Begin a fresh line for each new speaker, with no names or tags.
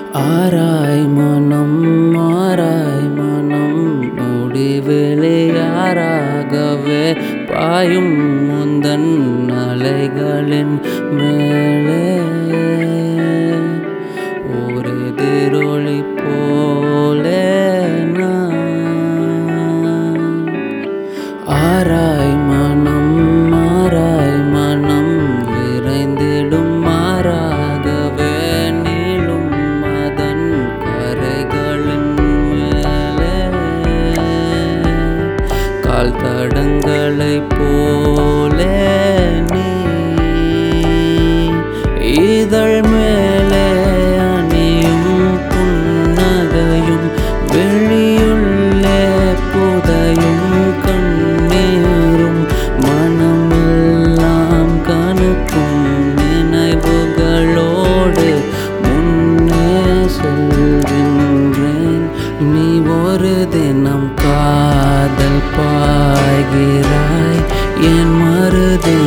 ஆராய் மனம் மாறாய் மனம் முடிவிலே யாராகவே பாயும் முந்தன் அலைகளின் மேலே ஒரு எதிரொளி போலே நான் ஆராய் மனம் மாறாய் மனம் விரைந்திடும் மாறாகவே நீளும் அதன் கரைகளின் மேலே கால் தடங்களைப் போலே நீ இதழ் மேலே அணியும் புன்னகையும் வெளியுள்ளே புதையும் கண்ணீரும் மனமெல்லாம் கணுக்கும் நினைவுகளோடு முன்னே செல்கின்றேன் நீ ஒரு தினம் காதல் பாய்கிறாய் என் மறு